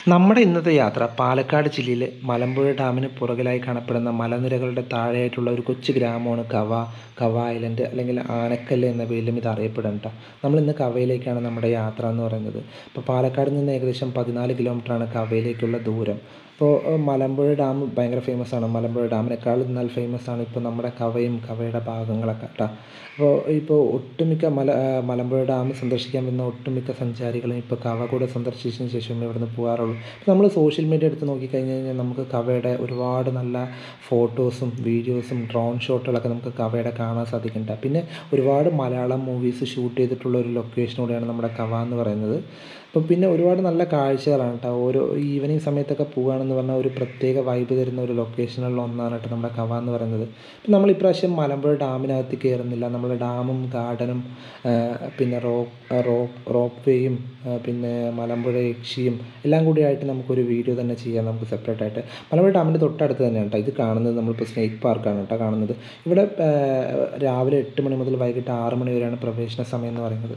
നമ്മുടെ ഇന്നത്തെ യാത്ര പാലക്കാട് ജില്ലയിലെ മലമ്പുഴ ഡാമിന് പുറകിലായി കാണപ്പെടുന്ന മലനിരകളുടെ താഴെയായിട്ടുള്ള ഒരു കൊച്ചു ഗ്രാമമാണ് കവ കവ ഐലൻഡ് അല്ലെങ്കിൽ ആനക്കല്ല് എന്ന പേരിലും ഇത് അറിയപ്പെടുന്നുണ്ട് നമ്മൾ ഇന്ന് കവയിലേക്കാണ് നമ്മുടെ യാത്ര എന്ന് പറയുന്നത് ഇപ്പോൾ പാലക്കാട് നിന്ന് ഏകദേശം പതിനാല് കിലോമീറ്ററാണ് കവയിലേക്കുള്ള ദൂരം അപ്പോൾ മലമ്പുഴ ഡാം ഭയങ്കര ഫേമസ് ആണ് മലമ്പുഴ ഡാമിനേക്കാൾ എന്നാൽ ഫേമസ് ആണ് ഇപ്പോൾ നമ്മുടെ കവയും കവയുടെ ഭാഗങ്ങളൊക്കെ കേട്ടോ അപ്പോൾ ഇപ്പോൾ ഒട്ടുമിക്ക മല ആ, മലമ്പുഴ ഡാം സന്ദർശിക്കാൻ വരുന്ന ഒട്ടുമിക്ക സഞ്ചാരികളും ഇപ്പോൾ കവ കൂടെ സന്ദർശിച്ചതിന് ശേഷം ഇവിടുന്ന് പോകാറുള്ളൂ ഇപ്പോൾ നമ്മൾ സോഷ്യൽ മീഡിയ എടുത്ത് നോക്കിക്കഴിഞ്ഞ് കഴിഞ്ഞാൽ നമുക്ക് കവയുടെ ഒരുപാട് നല്ല ഫോട്ടോസും വീഡിയോസും ഡ്രോൺ ഷോട്ടുകളൊക്കെ നമുക്ക് കവയുടെ കാണാൻ സാധിക്കുന്നുണ്ട് പിന്നെ ഒരുപാട് മലയാളം മൂവീസ് ഷൂട്ട് ചെയ്തിട്ടുള്ള ഒരു ലൊക്കേഷൻ കൂടെയാണ് നമ്മുടെ കവ എന്ന് പറയുന്നത് അപ്പോൾ പിന്നെ ഒരുപാട് നല്ല കാഴ്ചകളാണ് കേട്ടോ ഓരോ ഈവനിങ് സമയത്തൊക്കെ പോകുകയാണെന്ന് പറഞ്ഞാൽ ഒരു പ്രത്യേക വൈബ് തരുന്ന ഒരു ലൊക്കേഷനുകളിൽ ഒന്നാണ് കേട്ടോ നമ്മുടെ കവ എന്ന് പറയുന്നത് ഇപ്പം നമ്മൾ ഇപ്രാവശ്യം മലമ്പുഴ ഡാമിനകത്ത് കയറുന്നില്ല നമ്മൾ ഡാമും ഗാർഡനും പിന്നെ റോപ്പ് റോപ്പ് റോപ്പ് വേയും പിന്നെ മലമ്പുഴ യക്ഷിയും എല്ലാം കൂടി ആയിട്ട് നമുക്കൊരു വീഡിയോ തന്നെ ചെയ്യാം നമുക്ക് സെപ്പറേറ്റ് ആയിട്ട് മലമ്പുഴ ഡാമിൻ്റെ തൊട്ടടുത്ത് തന്നെയാണ് കേട്ടോ ഇത് കാണുന്നത് നമ്മളിപ്പോൾ സ്നേക്ക് പാർക്കാണ് കേട്ടോ കാണുന്നത് ഇവിടെ ആ, രാവിലെ എട്ട് മണി മുതൽ വൈകിട്ട് ആറ് മണി വരെയാണ് പ്രവേശന സമയം എന്ന് പറയുന്നത്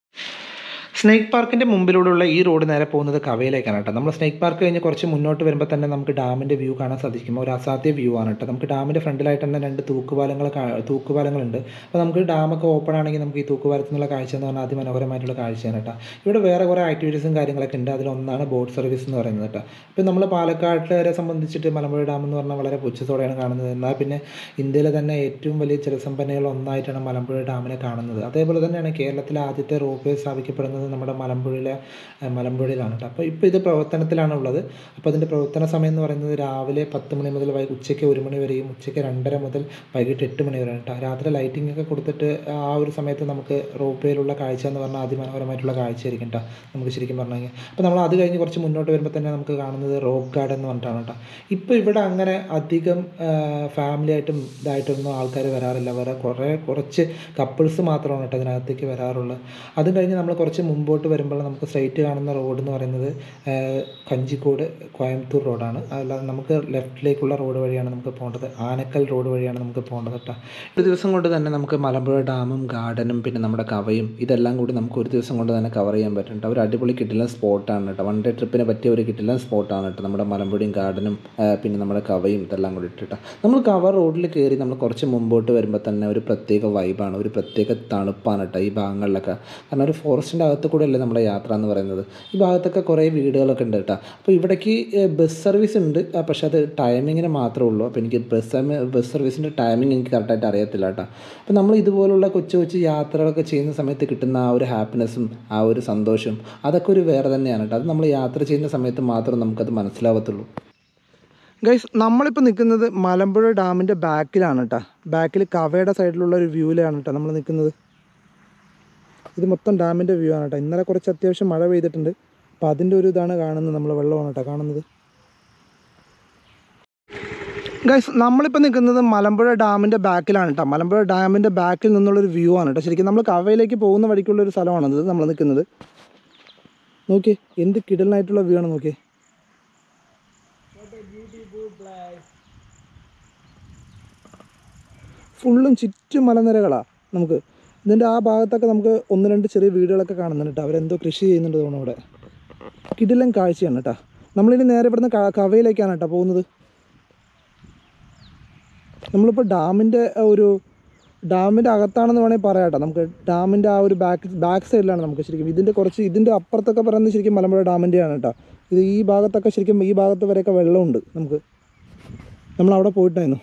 സ്നേക്ക് പാർക്കിൻ്റെ മുമ്പിലൂടെയുള്ള ഈ റോഡ് നേരെ പോകുന്നത് കവയിലേക്കാണ് കേട്ടോ നമ്മൾ സ്നേക്ക് പാർക്ക് കഴിഞ്ഞ് കുറച്ച് മുന്നോട്ട് വരുമ്പോൾ തന്നെ നമുക്ക് ഡാമിൻ്റെ വ്യൂ കാണാൻ സാധിക്കും ഒരു അസാധ്യ വ്യൂ ആണ് കേട്ടോ നമുക്ക് ഡാമിൻ്റെ ഫ്രണ്ടിലായിട്ട് തന്നെ രണ്ട് തൂക്കുപാലങ്ങൾ കാ- തൂക്കുപാലങ്ങളുണ്ട് അപ്പോൾ നമുക്ക് ഡാമൊക്കെ ഓപ്പൺ ആണെങ്കിൽ നമുക്ക് ഈ തൂക്കുപാലത്തിൽ നിന്നുള്ള കാഴ്ച എന്ന് പറഞ്ഞാൽ അതിമനോഹരമായിട്ടുള്ള കാഴ്ചയാണ് കേട്ടോ ഇവിടെ വേറെ കുറേ ആക്ടിവിറ്റീസും കാര്യങ്ങളൊക്കെ ഉണ്ട് അതിലൊന്നാണ് ബോട്ട് സർവീസ് എന്ന് പറയുന്നത് കേട്ടോ ഇപ്പോൾ നമ്മൾ പാലക്കാട്ടുകാരെ സംബന്ധിച്ചിട്ട് മലമ്പുഴ ഡാം എന്ന് പറഞ്ഞാൽ വളരെ പുച്ഛത്തോടെയാണ് കാണുന്നത് എന്നാൽ പിന്നെ ഇന്ത്യയിലെ തന്നെ ഏറ്റവും വലിയ ജലസമ്പന്നകൾ ഒന്നായിട്ടാണ് മലമ്പുഴ ഡാമിനെ കാണുന്നത് അതേപോലെ തന്നെയാണ് കേരളത്തിലെ ആദ്യത്തെ റോപ്പ് വേ സ്ഥാപിക്കപ്പെടുന്നത് നമ്മുടെ മലമ്പുഴയിലെ ഏഹ്, മലമ്പുഴയിലാണ് കേട്ടോ അപ്പോൾ ഇപ്പോൾ ഇത് പ്രവർത്തനത്തിലാണ് ഉള്ളത് അപ്പോൾ അതിൻ്റെ പ്രവർത്തന സമയം എന്ന് പറയുന്നത് രാവിലെ പത്ത് മണി മുതൽ വൈകി ഉച്ചയ്ക്ക് ഒരു മണി വരെയും ഉച്ചയ്ക്ക് രണ്ടര മുതൽ വൈകിട്ട് എട്ട് മണി വരെയാണ് കേട്ടോ രാത്രി ലൈറ്റിംഗ് ഒക്കെ കൊടുത്തിട്ട് ആ ഒരു സമയത്ത് നമുക്ക് റോപ്പ് വേയിലുള്ള കാഴ്ച എന്ന് പറഞ്ഞാൽ അതിമനോഹരമായിട്ടുള്ള കാഴ്ചയായിരിക്കും കേട്ടോ നമുക്ക് ശരിക്കും പറഞ്ഞു കഴിഞ്ഞാൽ അപ്പോൾ നമ്മൾ അത് കഴിഞ്ഞ് കുറച്ച് മുന്നോട്ട് വരുമ്പോൾ തന്നെ നമുക്ക് കാണുന്നത് റോക്ക് ഗാർഡൻ എന്ന് പറഞ്ഞിട്ടാണ് കേട്ടോ ഇപ്പോൾ ഇവിടെ അങ്ങനെ അധികം ഫാമിലി ആയിട്ടും ഇതായിട്ടൊന്നും ആൾക്കാർ വരാറില്ല വേറെ കുറേ കുറച്ച് കപ്പിൾസ് മാത്രമാണ് കേട്ടോ ഇതിനകത്തേക്ക് വരാറുള്ളത് അതും കഴിഞ്ഞ് നമ്മൾ കുറച്ച് മുമ്പോട്ട് വരുമ്പോൾ നമുക്ക് സ്ട്രൈറ്റ് കാണുന്ന റോഡ് എന്ന് പറയുന്നത് ആ, കഞ്ചിക്കോട് കോയമ്പത്തൂർ റോഡാണ് അല്ലാതെ നമുക്ക് ലെഫ്റ്റിലേക്കുള്ള റോഡ് വഴിയാണ് നമുക്ക് പോകേണ്ടത് ആനക്കൽ റോഡ് വഴിയാണ് നമുക്ക് പോകേണ്ടത് കേട്ടോ ഒരു ദിവസം കൊണ്ട് തന്നെ നമുക്ക് മലമ്പുഴ ഡാമും ഗാർഡനും പിന്നെ നമ്മുടെ കവയും ഇതെല്ലാം കൂടി നമുക്ക് ഒരു ദിവസം കൊണ്ട് തന്നെ കവർ ചെയ്യാൻ പറ്റുന്നുണ്ട് ഒരു അടിപൊളി കിട്ടില്ല സ്പോട്ടാണ് കേട്ടോ വൺ ഡേ ട്രിപ്പിന് പറ്റിയ ഒരു കിട്ടില്ല സ്പോട്ടാണ് കേട്ടോ നമ്മുടെ മലമ്പുഴയും ഗാർഡനും ആ, പിന്നെ നമ്മുടെ കവയും ഇതെല്ലാം കൂടി ഇട്ടിട്ട് നമ്മൾ കവ റോഡിൽ കയറി നമ്മൾ കുറച്ച് മുമ്പോട്ട് വരുമ്പോൾ തന്നെ ഒരു പ്രത്യേക വൈബാണ് ഒരു പ്രത്യേക തണുപ്പാണ് കേട്ടോ ഈ ഭാഗങ്ങളിലൊക്കെ കാരണം ഒരു ഫോറസ്റ്റിൻ്റെ അകത്ത് കൂടെ അല്ലേ നമ്മുടെ യാത്ര എന്ന് പറയുന്നത് ഈ ഭാഗത്തൊക്കെ കുറേ വീടുകളൊക്കെ ഉണ്ട് കേട്ടോ അപ്പോൾ ഇവിടേക്ക് ഏഹ്, ബസ് സർവീസ് ഉണ്ട് ആ, പക്ഷേ അത് ടൈമിങ്ങിന് മാത്രമേ ഉള്ളൂ അപ്പോൾ എനിക്ക് ബസ് സമയ ബസ് സർവീസിൻ്റെ ടൈമിംഗ് എനിക്ക് കറക്റ്റായിട്ട് അറിയത്തില്ല കേട്ടോ അപ്പോൾ നമ്മൾ ഇതുപോലുള്ള കൊച്ചു കൊച്ചു യാത്രകളൊക്കെ ചെയ്യുന്ന സമയത്ത് കിട്ടുന്ന ആ ഒരു ഹാപ്പിനെസ്സും ആ ഒരു സന്തോഷവും അതൊക്കെ ഒരു വേറെ തന്നെയാണ് കേട്ടോ അത് നമ്മൾ യാത്ര ചെയ്യുന്ന സമയത്ത് മാത്രം നമുക്കത് മനസ്സിലാവത്തുള്ളൂ ഗൈസ് നമ്മളിപ്പോൾ നിൽക്കുന്നത് മലമ്പുഴ ഡാമിൻ്റെ ബാക്കിലാണ് കേട്ടോ ബാക്കിൽ കവയുടെ സൈഡിലുള്ള ഒരു വ്യൂവിലാണ് കേട്ടോ നമ്മൾ നിൽക്കുന്നത് ഇത് മൊത്തം ഡാമിൻ്റെ വ്യൂ ആണ് കേട്ടോ ഇന്നലെ കുറച്ച് അത്യാവശ്യം മഴ പെയ്തിട്ടുണ്ട് അപ്പോൾ അതിൻ്റെ ഒരു ഇതാണ് കാണുന്നത് നമ്മൾ വെള്ളമാണ് കേട്ടോ കാണുന്നത് ഗൈസ് നമ്മളിപ്പോൾ നിൽക്കുന്നത് മലമ്പുഴ ഡാമിൻ്റെ ബാക്കിലാണ് കേട്ടോ മലമ്പുഴ ഡാമിൻ്റെ ബാക്കിൽ നിന്നുള്ളൊരു വ്യൂ ആണ് കേട്ടോ ശരിക്കും നമ്മൾ കവയിലേക്ക് പോകുന്ന വഴിക്കുള്ള ഒരു സ്ഥലമാണ് ഇത് നമ്മൾ നിൽക്കുന്നത് നോക്കിയേ എന്ത് കിടലിനായിട്ടുള്ള വ്യൂ ആണ് നോക്കിയേ ഫുള്ളും ചുറ്റും മലനിരകളാണ് നമുക്ക് ഇതിൻ്റെ ആ ഭാഗത്തൊക്കെ നമുക്ക് ഒന്ന് രണ്ട് ചെറിയ വീടുകളൊക്കെ കാണുന്നുണ്ട് കേട്ടോ അവരെന്തോ കൃഷി ചെയ്യുന്നുണ്ട് തോന്നുന്നു അവിടെ കിടിലൻ കാഴ്ചയാണ് കേട്ടോ നമ്മളിനി നേരെ ഇവിടുന്ന് ക- കവയിലേക്കാണ് കേട്ടോ പോകുന്നത് നമ്മളിപ്പോൾ ഡാമിൻ്റെ ഒരു ഡാമിൻ്റെ അകത്താണെന്ന് വേണമെങ്കിൽ പറയാം കേട്ടോ നമുക്ക് ഡാമിൻ്റെ ആ ഒരു ബാക്ക് ബാക്ക് സൈഡിലാണ് നമുക്ക് ശരിക്കും ഇതിൻ്റെ കുറച്ച് ഇതിൻ്റെ അപ്പുറത്തൊക്കെ പറയുന്നത് ശരിക്കും മലമ്പുഴ ഡാമിൻ്റെയാണ് കേട്ടോ ഇത് ഈ ഭാഗത്തൊക്കെ ശരിക്കും ഈ ഭാഗത്ത് വരെയൊക്കെ വെള്ളമുണ്ട് നമുക്ക് നമ്മൾ അവിടെ പോയിട്ടായിരുന്നു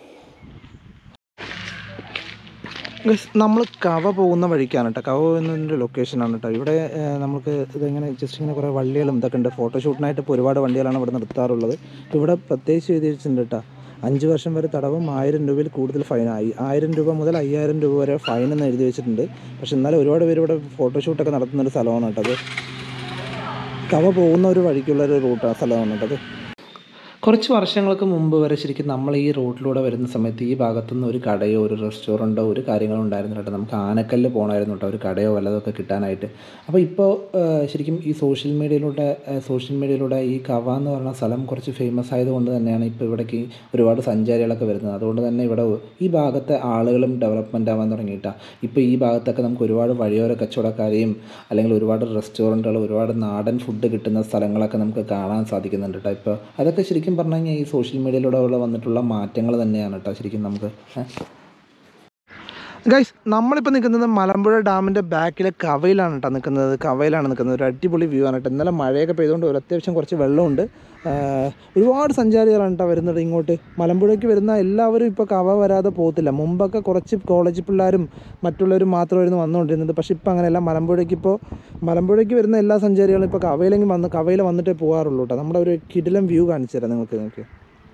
നമ്മൾ കവ പോകുന്ന വഴിക്കാണ് കേട്ടോ കവ പോകുന്നതിൻ്റെ ലൊക്കേഷനാണ് കേട്ടോ ഇവിടെ ഏഹ്, നമുക്ക് ഇതിങ്ങനെ ജസ്റ്റ് ഇങ്ങനെ കുറേ വള്ളികളും ഇതൊക്കെ ഉണ്ട് ഫോട്ടോഷൂട്ടിനായിട്ട് ഇപ്പോൾ ഒരുപാട് വണ്ടികളാണ് ഇവിടെ നിർത്താറുള്ളത് ഇപ്പോൾ ഇവിടെ പ്രത്യേകിച്ച് എഴുതി വെച്ചിട്ടുണ്ട് കേട്ടോ അഞ്ച് വർഷം വരെ തടവും ആയിരം രൂപയിൽ കൂടുതൽ ഫൈനായി ആയിരം രൂപ മുതൽ അയ്യായിരം രൂപ വരെ ഫൈൻ എന്ന് എഴുതി വെച്ചിട്ടുണ്ട് പക്ഷെ എന്നാലും ഒരുപാട് പേര് ഇവിടെ ഫോട്ടോഷൂട്ടൊക്കെ നടത്തുന്ന ഒരു സ്ഥലമാണ് കേട്ടത് കവ പോകുന്ന ഒരു വഴിക്കുള്ള ഒരു റൂട്ടാണ് സ്ഥലമാണ് കേട്ടത് കുറച്ച് വർഷങ്ങൾക്ക് മുമ്പ് വരെ ശരിക്കും നമ്മൾ ഈ റോഡിലൂടെ വരുന്ന സമയത്ത് ഈ ഭാഗത്തുനിന്ന് ഒരു കടയോ ഒരു റെസ്റ്റോറൻറ്റോ ഒരു കാര്യങ്ങളോ ഉണ്ടായിരുന്നില്ല കേട്ടോ നമുക്ക് ആനക്കല്ല് പോകണമായിരുന്നു കേട്ടോ ഒരു കടയോ വല്ലതൊക്കെ കിട്ടാനായിട്ട് അപ്പോൾ ഇപ്പോൾ ശരിക്കും ഈ സോഷ്യൽ മീഡിയയിലൂടെ സോഷ്യൽ മീഡിയയിലൂടെ ഈ കവ എന്ന് പറയുന്ന സ്ഥലം കുറച്ച് ഫേമസ് ആയതുകൊണ്ട് തന്നെയാണ് ഇപ്പോൾ ഇവിടേക്ക് ഒരുപാട് സഞ്ചാരികളൊക്കെ വരുന്നത് അതുകൊണ്ട് തന്നെ ഇവിടെ ഈ ഭാഗത്തെ ആളുകളും ഡെവലപ്മെൻ്റ് ആവാൻ തുടങ്ങിയിട്ടാണ് ഇപ്പോൾ ഈ ഭാഗത്തൊക്കെ നമുക്ക് ഒരുപാട് വഴിയോര കച്ചവടക്കാരെയും അല്ലെങ്കിൽ ഒരുപാട് റെസ്റ്റോറൻറ്റുകൾ ഒരുപാട് നാടൻ ഫുഡ് കിട്ടുന്ന സ്ഥലങ്ങളൊക്കെ നമുക്ക് കാണാൻ സാധിക്കുന്നുണ്ട് കേട്ടോ ഇപ്പോൾ അതൊക്കെ ശരിക്കും പറഞ്ഞു കഴിഞ്ഞാൽ ഈ സോഷ്യൽ മീഡിയയിലൂടെ ഉള്ള വന്നിട്ടുള്ള മാറ്റങ്ങൾ തന്നെയാണ് കേട്ടോ ശരിക്കും നമുക്ക് ഗൈസ് നമ്മളിപ്പോൾ നിൽക്കുന്നത് മലമ്പുഴ ഡാമിൻ്റെ ബാക്കിലെ കവയിലാണ് കേട്ടോ നിൽക്കുന്നത് കവയിലാണ് നിൽക്കുന്നത് ഒരു അടിപൊളി വ്യൂ ആണ് കേട്ടോ ഇന്നലെ മഴയൊക്കെ പെയ്തുകൊണ്ട് ഒരു അത്യാവശ്യം കുറച്ച് വെള്ളമുണ്ട് ആഹ് ഒരുപാട് സഞ്ചാരികളാണ് കേട്ടോ വരുന്നത് ഇങ്ങോട്ട് മലമ്പുഴയ്ക്ക് വരുന്ന എല്ലാവരും ഇപ്പോൾ കവ വരാതെ പോകത്തില്ല മുമ്പൊക്കെ കുറച്ച് കോളേജ് പിള്ളേരും മറ്റുള്ളവരും മാത്രമായിരുന്നു വന്നുകൊണ്ടിരുന്നത് പക്ഷേ ഇപ്പോൾ അങ്ങനെയല്ല മലമ്പുഴയ്ക്ക് ഇപ്പോൾ മലമ്പുഴയ്ക്ക് വരുന്ന എല്ലാ സഞ്ചാരികളും ഇപ്പോൾ കവയിലെങ്കിൽ വന്ന് കവയിൽ വന്നിട്ടേ പോകാറുള്ളൂ കേട്ടോ നമ്മുടെ ഒരു കിടിലം വ്യൂ കാണിച്ചു തരാം നിങ്ങൾക്ക് നിങ്ങൾക്ക്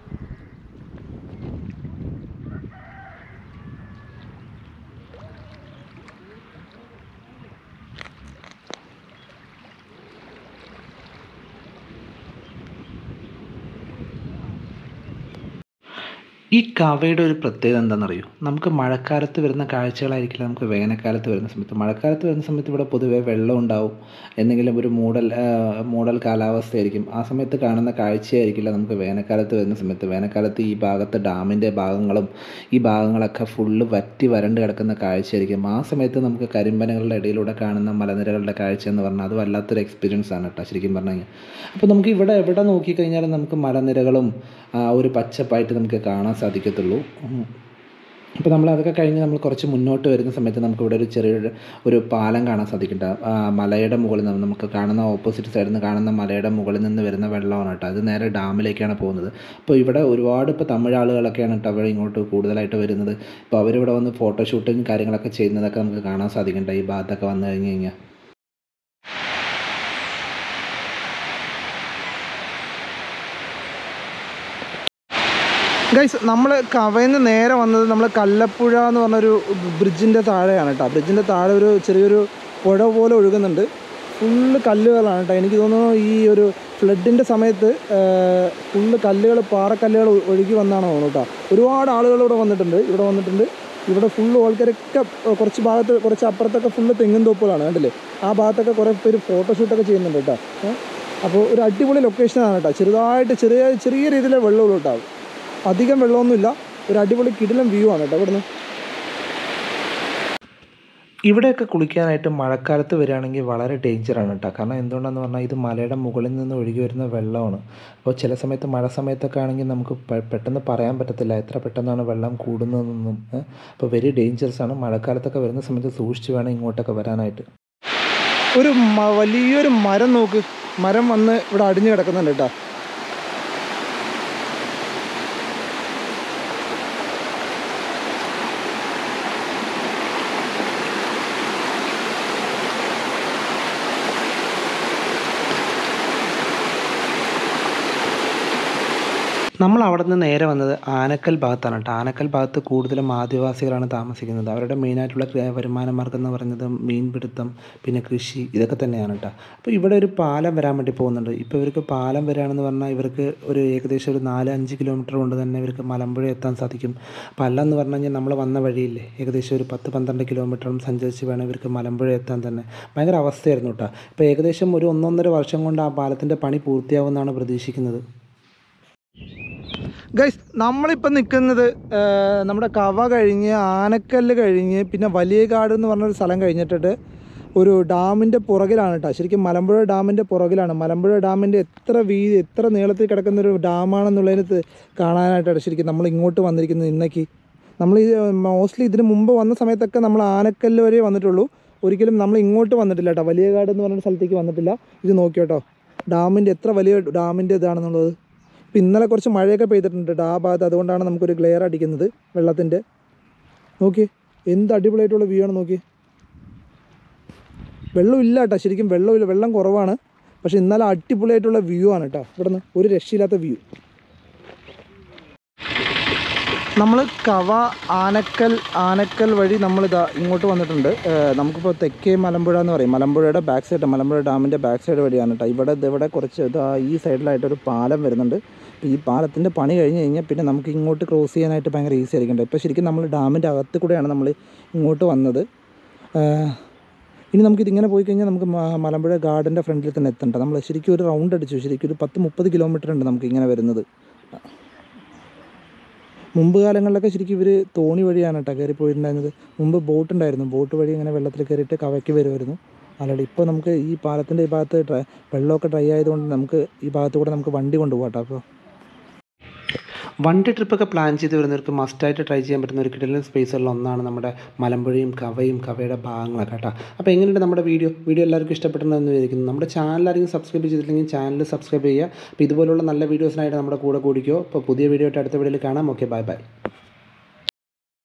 ഈ കവയുടെ ഒരു പ്രത്യേകത എന്താണെന്നറിയോ നമുക്ക് മഴക്കാലത്ത് വരുന്ന കാഴ്ചകളായിരിക്കില്ല നമുക്ക് വേനൽക്കാലത്ത് വരുന്ന സമയത്ത് മഴക്കാലത്ത് വരുന്ന സമയത്ത് ഇവിടെ പൊതുവേ വെള്ളം ഉണ്ടാവും എന്തെങ്കിലും ഒരു മൂടൽ ആ, മൂടൽ കാലാവസ്ഥയായിരിക്കും ആ സമയത്ത് കാണുന്ന കാഴ്ചയായിരിക്കില്ല നമുക്ക് വേനൽക്കാലത്ത് വരുന്ന സമയത്ത് വേനൽക്കാലത്ത് ഈ ഭാഗത്ത് ഡാമിൻ്റെ ഭാഗങ്ങളും ഈ ഭാഗങ്ങളൊക്കെ ഫുള്ള് വറ്റി വരണ്ട് കിടക്കുന്ന കാഴ്ചയായിരിക്കും ആ സമയത്ത് നമുക്ക് കരിമ്പനകളുടെ ഇടയിലൂടെ കാണുന്ന മലനിരകളുടെ കാഴ്ച എന്ന് പറഞ്ഞാൽ അത് വല്ലാത്തൊരു എക്സ്പീരിയൻസ് ആണ് കേട്ടോ ശരിക്കും പറഞ്ഞു കഴിഞ്ഞാൽ അപ്പോൾ നമുക്ക് ഇവിടെ എവിടെ നോക്കിക്കഴിഞ്ഞാലും നമുക്ക് മലനിരകളും ആ ഒരു പച്ചപ്പായിട്ട് നമുക്ക് കാണാൻ സാധിക്കത്തുള്ളൂ ഉം. അപ്പോൾ നമ്മൾ അതൊക്കെ കഴിഞ്ഞ് നമ്മൾ കുറച്ച് മുന്നോട്ട് വരുന്ന സമയത്ത് നമുക്ക് ഇവിടെ ഒരു ചെറിയൊരു ഒരു പാലം കാണാൻ സാധിക്കുന്നുണ്ട് ആ മലയുടെ മുകളിൽ നിന്ന് നമുക്ക് കാണുന്ന ഓപ്പോസിറ്റ് സൈഡിൽ നിന്ന് കാണുന്ന മലയുടെ മുകളിൽ നിന്ന് വരുന്ന വെള്ളമാണ് കേട്ടോ അത് നേരെ ഡാമിലേക്കാണ് പോകുന്നത് അപ്പോൾ ഇവിടെ ഒരുപാട് ഇപ്പോൾ തമിഴ് ആളുകളൊക്കെയാണ് കേട്ടോ അവിടെ ഇങ്ങോട്ട് കൂടുതലായിട്ട് വരുന്നത് അപ്പോൾ അവരിവിടെ വന്ന് ഫോട്ടോഷൂട്ടും കാര്യങ്ങളൊക്കെ ചെയ്യുന്നതൊക്കെ നമുക്ക് കാണാൻ സാധിക്കുന്നുണ്ട് ഈ ഭാഗത്തൊക്കെ വന്നു കഴിഞ്ഞ് കഴിഞ്ഞാൽ ഗൈസ് നമ്മൾ കവയിൽ നിന്ന് നേരെ വന്നത് നമ്മൾ കല്ലപ്പുഴ എന്ന് പറഞ്ഞൊരു ബ്രിഡ്ജിൻ്റെ താഴെയാണ് കേട്ടോ ബ്രിഡ്ജിൻ്റെ താഴെ ഒരു ചെറിയൊരു പുഴ പോലെ ഒഴുകുന്നുണ്ട് ഫുള്ള് കല്ലുകളാണ് കേട്ടോ എനിക്ക് തോന്നുന്നു ഈ ഒരു ഫ്ലഡിൻ്റെ സമയത്ത് ഫുള്ള് കല്ലുകൾ പാറക്കല്ലുകൾ ഒ- ഒഴുകി വന്നാണ് തോന്നുന്നു കേട്ടോ ഒരുപാട് ആളുകൾ ഇവിടെ വന്നിട്ടുണ്ട് ഇവിടെ വന്നിട്ടുണ്ട് ഇവിടെ ഫുള്ള് ആൾക്കാരൊക്കെ ഏർ, കുറച്ച് ഭാഗത്ത് കുറച്ച് അപ്പുറത്തൊക്കെ ഫുള്ള് തെങ്ങും തോപ്പുകളാണ് കണ്ടില്ലേ ആ ഭാഗത്തൊക്കെ കുറേ പേര് ഫോട്ടോഷൂട്ടൊക്കെ ചെയ്യുന്നുണ്ട് കേട്ടോ ഏ? അപ്പോൾ ഒരു അടിപൊളി ലൊക്കേഷനാണ് കേട്ടോ ചെറുതായിട്ട് ചെറിയ ചെറിയ രീതിയിലെ വെള്ളമുള്ളൂ കേട്ടോ അധികം വെള്ളമൊന്നുമില്ല ഒരു അടിപൊളി കിടിലം വ്യൂ ആണ് കേട്ടോ ഇവിടുന്ന് ഇവിടെയൊക്കെ കുളിക്കാനായിട്ട് മഴക്കാലത്ത് വരികയാണെങ്കിൽ വളരെ ഡേഞ്ചറാണ് കേട്ടോ കാരണം എന്തുകൊണ്ടാണെന്ന് പറഞ്ഞാൽ ഇത് മലയുടെ മുകളിൽ നിന്ന് ഒഴുകി വരുന്ന വെള്ളമാണ് അപ്പോൾ ചില സമയത്ത് മഴ സമയത്തൊക്കെ ആണെങ്കിൽ നമുക്ക് പെ- പെട്ടെന്ന് പറയാൻ പറ്റത്തില്ല എത്ര പെട്ടെന്നാണ് വെള്ളം കൂടുന്നതെന്നൊന്നും ഏ. അപ്പോൾ വെരി ഡേഞ്ചറസ് ആണ് മഴക്കാലത്തൊക്കെ വരുന്ന സമയത്ത് സൂക്ഷിച്ച് വേണം ഇങ്ങോട്ടൊക്കെ വരാനായിട്ട് ഒരു മ- വലിയൊരു മരം നോക്ക് മരം വന്ന് ഇവിടെ അടിഞ്ഞു കിടക്കുന്നുണ്ട് കേട്ടോ നമ്മൾ അവിടെ നിന്ന് നേരെ വന്നത് ആനക്കൽ ഭാഗത്താണ് കേട്ടോ ആനക്കൽ ഭാഗത്ത് കൂടുതലും ആദിവാസികളാണ് താമസിക്കുന്നത് അവരുടെ മെയിനായിട്ടുള്ള ക്രിയ- വരുമാന മാർഗ്ഗം എന്ന് പറയുന്നത് മീൻപിടുത്തം പിന്നെ കൃഷി ഇതൊക്കെ തന്നെയാണ് കേട്ടോ അപ്പോൾ ഇവിടെ ഒരു പാലം വരാൻ വേണ്ടി പോകുന്നുണ്ട് ഇപ്പോൾ ഇവർക്ക് പാലം വരാണെന്ന് പറഞ്ഞാൽ ഇവർക്ക് ഒരു ഏകദേശം ഒരു നാല് അഞ്ച് കിലോമീറ്റർ കൊണ്ട് തന്നെ ഇവർക്ക് മലമ്പുഴ എത്താൻ സാധിക്കും അപ്പോൾ അല്ലെന്ന് പറഞ്ഞു കഴിഞ്ഞാൽ നമ്മൾ വന്ന വഴിയില്ലേ ഏകദേശം ഒരു പത്ത് പന്ത്രണ്ട് കിലോമീറ്ററും സഞ്ചരിച്ച് വേണം ഇവർക്ക് മലമ്പുഴ എത്താൻ തന്നെ ഭയങ്കര അവസ്ഥയായിരുന്നു കേട്ടോ ഇപ്പോൾ ഏകദേശം ഒരു ഒന്നൊന്നര വർഷം കൊണ്ട് ആ പാലത്തിൻ്റെ പണി പൂർത്തിയാവുമെന്നാണ് പ്രതീക്ഷിക്കുന്നത് ഗൈസ് നമ്മളിപ്പോൾ നിൽക്കുന്നത് നമ്മുടെ കവ കഴിഞ്ഞ് ആനക്കല്ല് കഴിഞ്ഞ് പിന്നെ വലിയകാട് എന്ന് പറഞ്ഞൊരു സ്ഥലം കഴിഞ്ഞിട്ടിട്ട് ഒരു ഡാമിൻ്റെ പുറകിലാണ് കേട്ടോ ശരിക്കും മലമ്പുഴ ഡാമിൻ്റെ പുറകിലാണ് മലമ്പുഴ ഡാമിൻ്റെ എത്ര വീതി എത്ര നീളത്തിൽ കിടക്കുന്ന ഒരു ഡാമാണെന്നുള്ളതിന് ത് കാണാനായിട്ടാണ് ശരിക്കും നമ്മൾ ഇങ്ങോട്ട് വന്നിരിക്കുന്നത് ഇന്നേക്ക് നമ്മൾ ഈ മോസ്റ്റ്ലി ഇതിന് മുമ്പ് വന്ന സമയത്തൊക്കെ നമ്മൾ ആനക്കല്ല് വരെ വന്നിട്ടുള്ളൂ ഒരിക്കലും നമ്മൾ ഇങ്ങോട്ട് വന്നിട്ടില്ല കേട്ടോ വലിയകാട് എന്ന് പറഞ്ഞ സ്ഥലത്തേക്ക് വന്നിട്ടില്ല ഇത് നോക്കി കേട്ടോ ഡാമിൻ്റെ എത്ര വലിയ ഡാമിൻ്റെ ഇതാണെന്നുള്ളത് ഇപ്പം ഇന്നലെ കുറച്ച് മഴയൊക്കെ പെയ്തിട്ടുണ്ട് കേട്ടോ ആ ഭാഗത്ത് അതുകൊണ്ടാണ് നമുക്കൊരു ഗ്ലെയർ അടിക്കുന്നത് വെള്ളത്തിൻ്റെ നോക്കി എന്ത് അടിപൊളിയായിട്ടുള്ള വ്യൂ ആണ് നോക്കി വെള്ളമില്ല കേട്ടോ ശരിക്കും വെള്ളമില്ല വെള്ളം കുറവാണ് പക്ഷെ ഇന്നലെ അടിപൊളിയായിട്ടുള്ള വ്യൂ ആണ് കേട്ടോ ഇവിടുന്ന് ഒരു രക്ഷയില്ലാത്ത വ്യൂ നമ്മൾ കവ ആനക്കൽ ആനക്കൽ വഴി നമ്മളിതാ ഇങ്ങോട്ട് വന്നിട്ടുണ്ട് ഏഹ് നമുക്കിപ്പോൾ തെക്കേ മലമ്പുഴ എന്ന് പറയും മലമ്പുഴയുടെ ബാക്ക് സൈഡ് മലമ്പുഴ ഡാമിൻ്റെ ബാക്ക് സൈഡ് വഴിയാണ് കേട്ടോ ഇവിടെ ദേ ഇവിടെ കുറച്ച് ഇതാ ഈ സൈഡിലായിട്ടൊരു പാലം വരുന്നുണ്ട് ഈ പാലത്തിൻ്റെ പണി കഴിഞ്ഞ് കഴിഞ്ഞാൽ പിന്നെ നമുക്ക് ഇങ്ങോട്ട് ക്രോസ് ചെയ്യാനായിട്ട് ഭയങ്കര ഈസി ആയിരിക്കും കേട്ടോ ഇപ്പോൾ ശരിക്കും നമ്മൾ ഡാമിൻ്റെ അകത്ത് കൂടെയാണ് നമ്മൾ ഇങ്ങോട്ട് വന്നത് ഏഹ് ഇനി നമുക്കിതിങ്ങനെ പോയി കഴിഞ്ഞാൽ നമുക്ക് മ- മലമ്പുഴ ഗാർഡൻ്റെ ഫ്രണ്ടിൽ തന്നെ എത്തണ്ട നമ്മൾ ശരിക്കും ഒരു റൗണ്ട് അടിച്ചു ശരിക്കും ഒരു പത്ത് മുപ്പത് കിലോമീറ്റർ ഉണ്ട് നമുക്ക് ഇങ്ങനെ വരുന്നത് മുമ്പ് കാലങ്ങളിലൊക്കെ ശരിക്കും ഇവർ തോണി വഴിയാണ് കേട്ടോ കയറി പോയിട്ടുണ്ടായിരുന്നത് മുമ്പ് ബോട്ട് ഉണ്ടായിരുന്നു ബോട്ട് വഴി ഇങ്ങനെ വെള്ളത്തിൽ കയറിയിട്ട് കവയ്ക്ക് വരുമായിരുന്നു അല്ലാണ്ട് ഇപ്പോൾ നമുക്ക് ഈ പാലത്തിൻ്റെ ഈ ഭാഗത്ത് ഡ്രൈ വെള്ളമൊക്കെ ഡ്രൈ ആയതുകൊണ്ട് നമുക്ക് ഈ ഭാഗത്ത് കൂടെ നമുക്ക് വണ്ടി കൊണ്ടുപോകാം കേട്ടോ അപ്പോൾ വണ്ടി ട്രിപ്പൊക്കെ പ്ലാൻ ചെയ്ത് വരുന്നവർക്ക് മസ്റ്റായിട്ട് ട്രൈ ചെയ്യാൻ പറ്റുന്ന ഒരു കിടലൻ സ്പേസുകളിൽ ഒന്നാണ് നമ്മുടെ മലമ്പുഴയും കവയും കവയുടെ ഭാഗങ്ങളൊക്കെ കേട്ടോ അപ്പോൾ എങ്ങനെയുണ്ട് നമ്മുടെ വീഡിയോ വീഡിയോ എല്ലാവർക്കും ഇഷ്ടപ്പെട്ടെന്ന് വിചാരിക്കുന്നു നമ്മുടെ ചാനൽ ആരെങ്കിലും സബ്സ്ക്രൈബ് ചെയ്തിട്ടില്ലെങ്കിൽ ചാനൽ സബ്സ്ക്രൈബ് ചെയ്യുക അപ്പോൾ ഇതുപോലുള്ള നല്ല വീഡിയോസിനായിട്ട് നമ്മുടെ കൂടെ കൂടിക്കോ അപ്പോൾ പുതിയ വീഡിയോ ആയിട്ട് അടുത്ത വീഡിയോയിൽ കാണാം ഓക്കെ ബൈ ബൈ